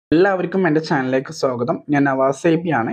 എല്ലാവർക്കും എൻ്റെ ചാനലിലേക്ക് സ്വാഗതം ഞാൻ നവാസ് സേബി ആണ്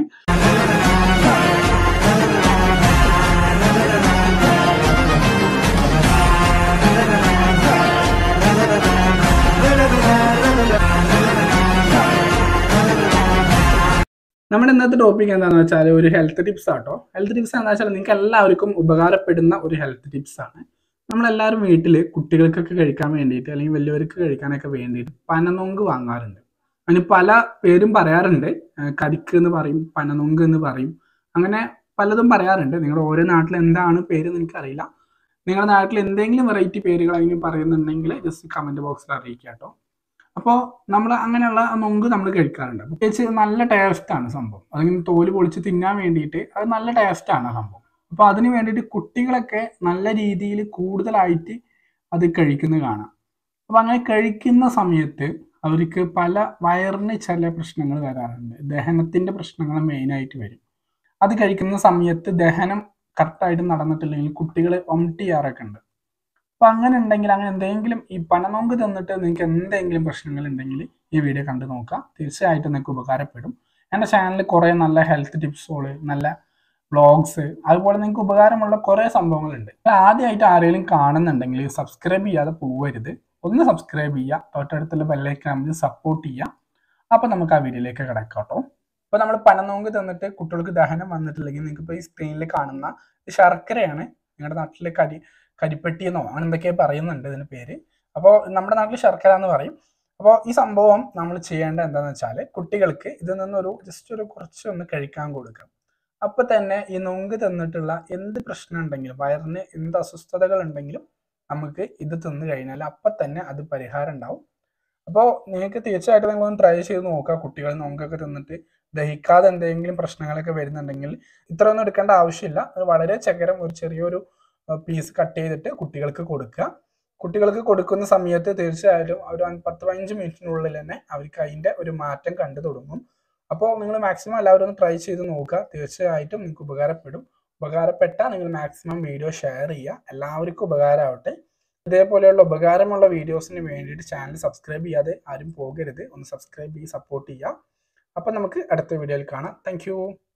നമ്മുടെ ഇന്നത്തെ ടോപ്പിക് എന്താണെന്ന് വെച്ചാൽ ഒരു ഹെൽത്ത് ടിപ്സ് ആട്ടോ ഹെൽത്ത് ടിപ്സ് എന്താ വെച്ചാൽ നിങ്ങൾക്ക് എല്ലാവർക്കും ഉപകാരപ്പെടുന്ന ഒരു ഹെൽത്ത് ടിപ്സ് ആണ് നമ്മളെല്ലാവരും വീട്ടിൽ കുട്ടികൾക്കൊക്കെ കഴിക്കാൻ വേണ്ടിയിട്ട് അല്ലെങ്കിൽ വലിയവർക്ക് കഴിക്കാനൊക്കെ വേണ്ടിയിട്ട് പനനൊങ്ക് വാങ്ങാറുണ്ട് അതിന് പല പേരും പറയാറുണ്ട് ഏഹ് കരിക്ക് എന്ന് പറയും പനനൊങ്ക് എന്ന് പറയും അങ്ങനെ പലതും പറയാറുണ്ട് നിങ്ങളുടെ ഓരോ നാട്ടിൽ എന്താണ് പേര് എന്ന് എനിക്കറിയില്ല നിങ്ങളുടെ നാട്ടിൽ എന്തെങ്കിലും വെറൈറ്റി പേരുകൾ അല്ലെങ്കിൽ പറയുന്നുണ്ടെങ്കിൽ ജസ്റ്റ് കമൻറ്റ് ബോക്സിൽ അറിയിക്കുക കേട്ടോ അപ്പോൾ നമ്മൾ അങ്ങനെയുള്ള നൊങ്ക് നമ്മൾ കഴിക്കാറുണ്ട് പ്രത്യേകിച്ച് നല്ല ടേസ്റ്റാണ് സംഭവം അതിങ്ങനെ തോല് പൊളിച്ച് തിന്നാൻ വേണ്ടിയിട്ട് അത് നല്ല ടേസ്റ്റാണ് സംഭവം അപ്പോൾ അതിന് വേണ്ടിയിട്ട് കുട്ടികളൊക്കെ നല്ല രീതിയിൽ കൂടുതലായിട്ട് അത് കഴിക്കുന്നത് കാണാം അപ്പോൾ അങ്ങനെ കഴിക്കുന്ന സമയത്ത് അവർക്ക് പല വയറിന് ചില പ്രശ്നങ്ങൾ വരാറുണ്ട് ദഹനത്തിൻ്റെ പ്രശ്നങ്ങൾ മെയിനായിട്ട് വരും അത് കഴിക്കുന്ന സമയത്ത് ദഹനം കറക്റ്റായിട്ട് നടന്നിട്ടില്ലെങ്കിൽ കുട്ടികൾ വൊമിറ്റ് ചെയ്യാറൊക്കെ ഉണ്ട് അപ്പോൾ അങ്ങനെ ഉണ്ടെങ്കിൽ അങ്ങനെ എന്തെങ്കിലും ഈ പനനോങ്ക് തന്നിട്ട് നിങ്ങൾക്ക് എന്തെങ്കിലും പ്രശ്നങ്ങൾ ഉണ്ടെങ്കിൽ ഈ വീഡിയോ കണ്ടു നോക്കുക തീർച്ചയായിട്ടും നിങ്ങൾക്ക് ഉപകാരപ്പെടും എൻ്റെ ചാനലിൽ കുറേ നല്ല ഹെൽത്ത് ടിപ്സുകൾ നല്ല വ്ളോഗ്സ് അതുപോലെ നിങ്ങൾക്ക് ഉപകാരമുള്ള കുറേ സംഭവങ്ങളുണ്ട് അപ്പോൾ ആദ്യമായിട്ട് ആരെങ്കിലും കാണുന്നുണ്ടെങ്കിൽ സബ്സ്ക്രൈബ് ചെയ്യാതെ പോവരുത് ഒന്ന് സബ്സ്ക്രൈബ് ചെയ്യുക തൊട്ടടുത്തുള്ള ബെല്ലൈക്കൻ നമ്മൾ സപ്പോർട്ട് ചെയ്യുക അപ്പോൾ നമുക്ക് ആ വീഡിയോയിലേക്ക് കിടക്കാം കേട്ടോ ഇപ്പോൾ നമ്മൾ പനനോങ്ക് തന്നിട്ട് കുട്ടികൾക്ക് ദഹനം വന്നിട്ടില്ലെങ്കിൽ നിങ്ങൾക്ക് ഇപ്പോൾ ഈ സ്ക്രീനിൽ കാണുന്ന ഇത് ശർക്കരയാണ് നിങ്ങളുടെ നാട്ടിൽ കരി കരിപ്പെട്ടി എന്നോ അങ്ങനെ എന്തൊക്കെയോ പറയുന്നുണ്ട് ഇതിന് പേര് അപ്പോൾ നമ്മുടെ നാട്ടിൽ ശർക്കര എന്ന് പറയും അപ്പോൾ ഈ സംഭവം നമ്മൾ ചെയ്യേണ്ടത് എന്താണെന്ന് വെച്ചാൽ കുട്ടികൾക്ക് ഇതിൽ നിന്നൊരു ജസ്റ്റ് ഒരു കുറച്ച് ഒന്ന് കഴിക്കാൻ കൊടുക്കാം അപ്പോൾ തന്നെ ഈ നൊങ്ക് തന്നിട്ടുള്ള എന്ത് പ്രശ്നം ഉണ്ടെങ്കിലും വയറിന് എന്ത് അസ്വസ്ഥതകൾ ഉണ്ടെങ്കിലും നമുക്ക് ഇത് തിന്നു കഴിഞ്ഞാൽ അപ്പം തന്നെ അത് പരിഹാരം ഉണ്ടാവും അപ്പോൾ നിങ്ങൾക്ക് തീർച്ചയായിട്ടും നിങ്ങളൊന്ന് ട്രൈ ചെയ്ത് നോക്കുക കുട്ടികൾ നൊങ്കൊക്കെ തിന്നിട്ട് ദഹിക്കാതെ എന്തെങ്കിലും പ്രശ്നങ്ങളൊക്കെ വരുന്നുണ്ടെങ്കിൽ ഇത്രയൊന്നും എടുക്കേണ്ട ആവശ്യമില്ല അത് വളരെ ചകരം ഒരു ചെറിയൊരു പീസ് കട്ട് ചെയ്തിട്ട് കുട്ടികൾക്ക് കൊടുക്കുക കുട്ടികൾക്ക് കൊടുക്കുന്ന സമയത്ത് തീർച്ചയായിട്ടും ഒരു പത്ത് പതിനഞ്ച് മിനിറ്റിനുള്ളിൽ തന്നെ അവർക്ക് അതിൻ്റെ ഒരു മാറ്റം കണ്ടു തുടങ്ങും അപ്പോൾ നിങ്ങൾ മാക്സിമം എല്ലാവരും ഒന്ന് ട്രൈ ചെയ്ത് നോക്കുക തീർച്ചയായിട്ടും നിങ്ങൾക്ക് ഉപകാരപ്പെടും ഉപകാരപ്പെട്ടാൽ നിങ്ങൾ മാക്സിമം വീഡിയോ ഷെയർ ചെയ്യുക എല്ലാവർക്കും ഉപകാരമാവട്ടെ ഇതേപോലെയുള്ള ഉപകാരമുള്ള വീഡിയോസിന് വേണ്ടിയിട്ട് ചാനൽ സബ്സ്ക്രൈബ് ചെയ്യാതെ ആരും പോകരുത് ഒന്ന് സബ്സ്ക്രൈബ് ചെയ്ത് സപ്പോർട്ട് ചെയ്യുക അപ്പം നമുക്ക് അടുത്ത വീഡിയോയിൽ കാണാം താങ്ക്